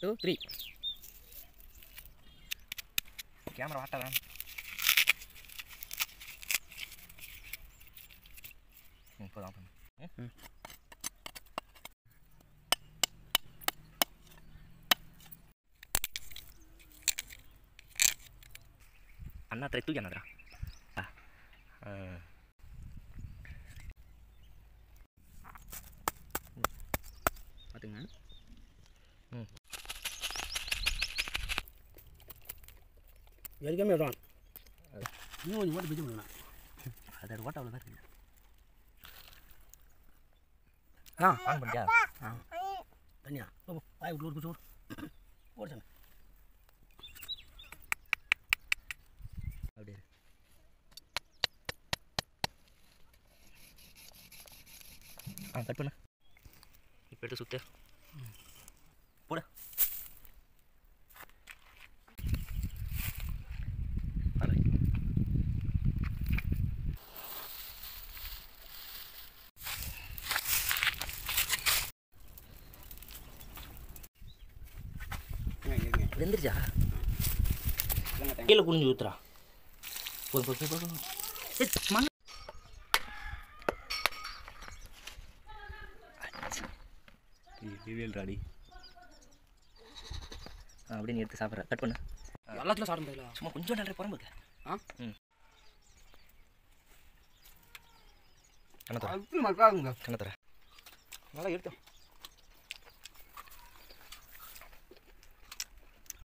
Two three camera வாட்டாதான் இப்போதான் பண்ணு ம். அண்ணா தரை தூக்கி அண்ணாதரா ஆ ஆ. பார்த்துங்க எதுக்குமே விடுவான் இன்னும் கொஞ்சம் ஓட்டு பிச்சு பண்ணலாம் அதோட ஓட்ட அவ்வளோதான் இருக்குது ஆ ஆன் பண்ணியா தனியா போ போ, வாய் விட்டு ஒரு பிச்சு ஓடு ஓடு சாமி அப்படியே இரு. ஆ கட் பண்ணு இப்போ எடுத்து சுத்து போடு அது வை. வெந்துருச்சா கீழே குனிஞ்சு ஊத்துறா போதும் போதும் போதும் போதும். ஏய், மண்ணு ராடி அப்படியே நீ எடுத்து சாப்பிட்ற கட் பண்ணு எல்லாத்துலையும் சாப்பிட முடியல சும்மா கொஞ்சம் நல்ல புறம்புக்கு ஆ ம் கண்ண தர அது மக்காதுங்க கண்ண தர நல்லா எடுத்தோம்